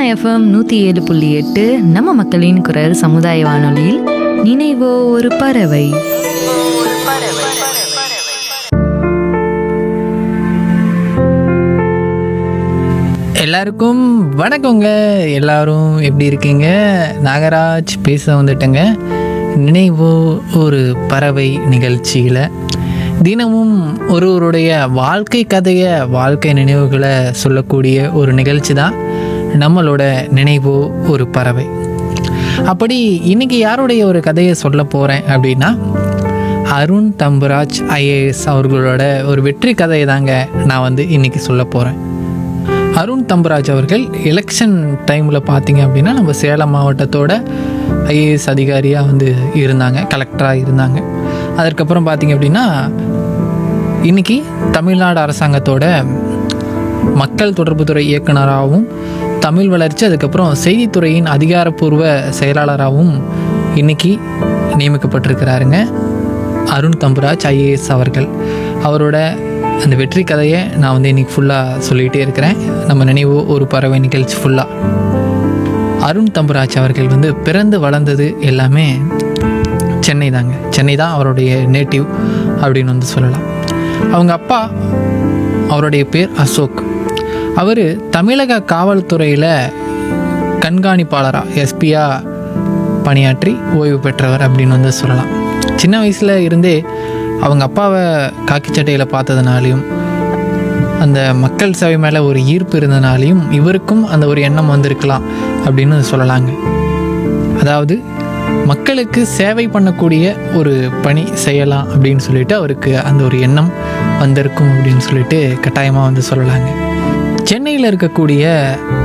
FM நூற்றி ஏழு புள்ளி எட்டு நம்ம மக்களின் குரல் சமுதாய வானொலியில் நினைவோ ஒரு பறவை எல்லாருக்கும் வணக்கங்க எல்லாரும் எப்படி இருக்கீங்க நாகராஜ் பேச வந்துட்டேங்க நினைவோ ஒரு பறவை நிகழ்ச்சியில் தினமும் ஒருவருடைய வாழ்க்கை கதையை வாழ்க்கை நினைவுகளை சொல்லக்கூடிய ஒரு நிகழ்ச்சி தான் நம்மளோட நினைவோ ஒரு பறவை அப்படி இன்னைக்கு யாருடைய ஒரு கதையை சொல்ல போகிறேன் அப்படின்னா அருண் தம்புராஜ் ஐஏஎஸ் அவர்களோட ஒரு வெற்றி கதையை தாங்க நான் வந்து இன்னைக்கு சொல்ல போகிறேன் அருண் தம்புராஜ் அவர்கள் எலெக்ஷன் டைமில் பார்த்தீங்க அப்படின்னா நம்ம சேலம் மாவட்டத்தோட ஐஏஎஸ் அதிகாரியாக வந்து இருந்தாங்க கலெக்டராக இருந்தாங்க அதற்கப்புறம் பார்த்தீங்க அப்படின்னா இன்னைக்கு தமிழ்நாடு அரசாங்கத்தோட மக்கள் தொடர்புத்துறை இயக்குனராகவும் தமிழ் வளர்ச்சி அதுக்கப்புறம் செய்தித்துறையின் அதிகாரப்பூர்வ செயலாளராகவும் இன்னைக்கு நியமிக்கப்பட்டிருக்கிறாருங்க அருண் தம்புராஜ் ஐஏஎஸ் அவர்கள் அவரோட அந்த வெற்றி கதையை நான் வந்து இன்னைக்கு ஃபுல்லாக சொல்லிகிட்டே இருக்கிறேன் நம்ம நினைவு ஒரு பறவை நிகழ்ச்சி ஃபுல்லாக அருண் தம்புராஜ் அவர்கள் வந்து பிறந்து வளர்ந்தது எல்லாமே சென்னை தாங்க சென்னை தான் அவருடைய நேட்டிவ் அப்படின்னு வந்து சொல்லலாம் அவங்க அப்பா அவருடைய பேர் அசோக் அவர் தமிழக காவல்துறையில் கண்காணிப்பாளராக எஸ்பியாக பணியாற்றி ஓய்வு பெற்றவர் அப்படின்னு வந்து சொல்லலாம் சின்ன வயசில் இருந்தே அவங்க அப்பாவை காக்கி சட்டையில் பார்த்ததுனாலையும் அந்த மக்கள் சேவை மேலே ஒரு ஈர்ப்பு இருந்தனாலையும் இவருக்கும் அந்த ஒரு எண்ணம் வந்திருக்கலாம் அப்படின்னு சொல்லலாங்க அதாவது மக்களுக்கு சேவை பண்ணக்கூடிய ஒரு பணி செய்யலாம் அப்படின்னு சொல்லிட்டு அவருக்கு அந்த ஒரு எண்ணம் வந்திருக்கும் அப்படின்னு சொல்லிட்டு கட்டாயமாக வந்து சொல்லலாங்க சென்னையில் இருக்கக்கூடிய